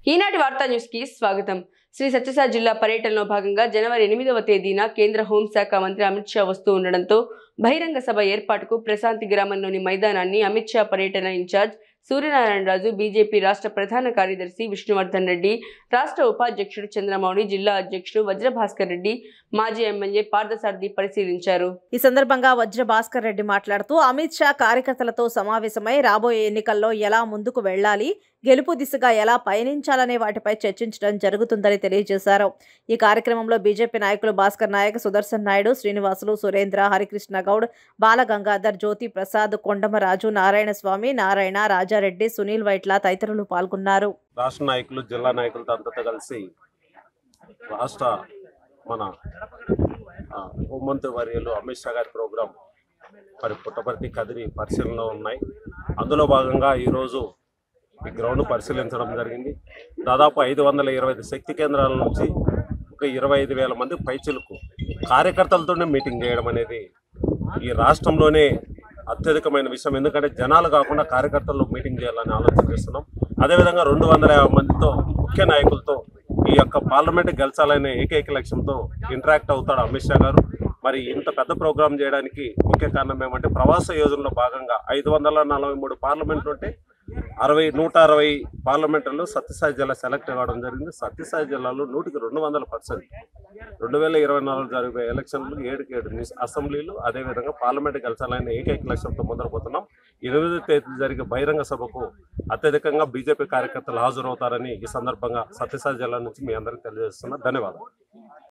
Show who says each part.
Speaker 1: ఈనాటి వార్తా న్యూస్ కి స్వాగతం శ్రీ సత్యసాయి జిల్లా పర్యటనలో భాగంగా జనవరి ఎనిమిదవ తేదీన కేంద్ర హోంశాఖ మంత్రి అమిత్ షా వస్తూ ఉండడంతో బహిరంగ సభ ఏర్పాటుకు ప్రశాంతి గ్రామంలోని మైదానాన్ని అమిత్ షా పర్యటన ఇన్ఛార్జ్ సూర్యనారాయణరాజు బీజేపీ రాష్ట్ర ప్రధాన కార్యదర్శి విష్ణువర్ధన్ రెడ్డి రాష్ట్ర ఉపాధ్యక్షుడు చంద్రమౌళి జిల్లా అధ్యక్షుడు వజ్రభాస్కర్ రెడ్డి మాజీ ఎమ్మెల్యే పార్థసారథి పరిశీలించారు
Speaker 2: ఈ సందర్భంగా వజ్ర భాస్కర్ రెడ్డి మాట్లాడుతూ అమిత్ షా కార్యకర్తలతో సమావేశమై రాబోయే ఎన్నికల్లో ఎలా ముందుకు వెళ్లాలి గెలుపు దిశగా ఎలా పయనించాలనే వాటిపై చర్చించడం జరుగుతుందని తెలియజేశారు ఈ కార్యక్రమంలో బీజేపీ నాయకులు భాస్కర్ నాయక్ సుదర్శన్ నాయుడు శ్రీనివాసులు సురేంద్ర హరికృష్ణ గౌడ్ బాలగంగాధర్ జ్యోతి ప్రసాద్ కొండమరాజు నారాయణ స్వామి నారాయణ రాజారెడ్డి సునీల్ వైట్ల తదితరులు పాల్గొన్నారు
Speaker 3: రాష్ట్ర నాయకులు జిల్లా నాయకులతో అంతతో కలిసి రాష్ట్ర మన ఆ, హోంమంత్రి వర్యులు అమిత్ షా గారి ప్రోగ్రాం మరి పుట్టపర్తి కదిరి పరిశీలనలో ఉన్నాయి అందులో భాగంగా ఈరోజు ఈ గ్రౌండ్ పరిశీలించడం జరిగింది దాదాపు ఐదు వందల ఇరవై ఐదు శక్తి కేంద్రాల నుంచి ఒక ఇరవై ఐదు వేల మంది పైచిలకు కార్యకర్తలతోనే మీటింగ్ చేయడం అనేది ఈ రాష్ట్రంలోనే అత్యధికమైన విషయం ఎందుకంటే జనాలు కాకుండా కార్యకర్తలు మీటింగ్ చేయాలని ఆలోచన చేస్తున్నాం అదేవిధంగా రెండు వందల యాభై మందితో ముఖ్య నాయకులతో ఈ యొక్క పార్లమెంట్ గెలిచాలనే ఏకైక లక్ష్యంతో ఇంటరాక్ట్ అవుతాడు అమిత్ షా గారు మరి ఇంత పెద్ద ప్రోగ్రాం చేయడానికి ముఖ్య కారణం ఏమంటే ప్రవాస యోజనలో భాగంగా ఐదు వందల నలభై మూడు పార్లమెంట్లు ఉంటే అరవై నూట అరవై పార్లమెంట్లో సత్యసాయి జిల్లా సెలెక్ట్ కావడం జరిగింది సత్యసాయి జిల్లాలో నూటికి రెండు వందల పర్సెంట్ రెండు వేల ఇరవై నాలుగు జరిగే ఎలక్షన్లు ఏడుకి ఏడు నిస్- అసెంబ్లీలు అదేవిధంగా పార్లమెంట్ గెలిచాలనే ఏకైక లక్ష్యంతో ముందరపోతున్నాం ఎనిమిది తేదీ జరిగే బహిరంగ సభకు అత్యధికంగా బీజేపీ కార్యకర్తలు హాజరవుతారని ఈ సందర్భంగా సత్యసాయి జిల్లా నుంచి మీ అందరికీ తెలియజేస్తున్నా ధన్యవాదాలు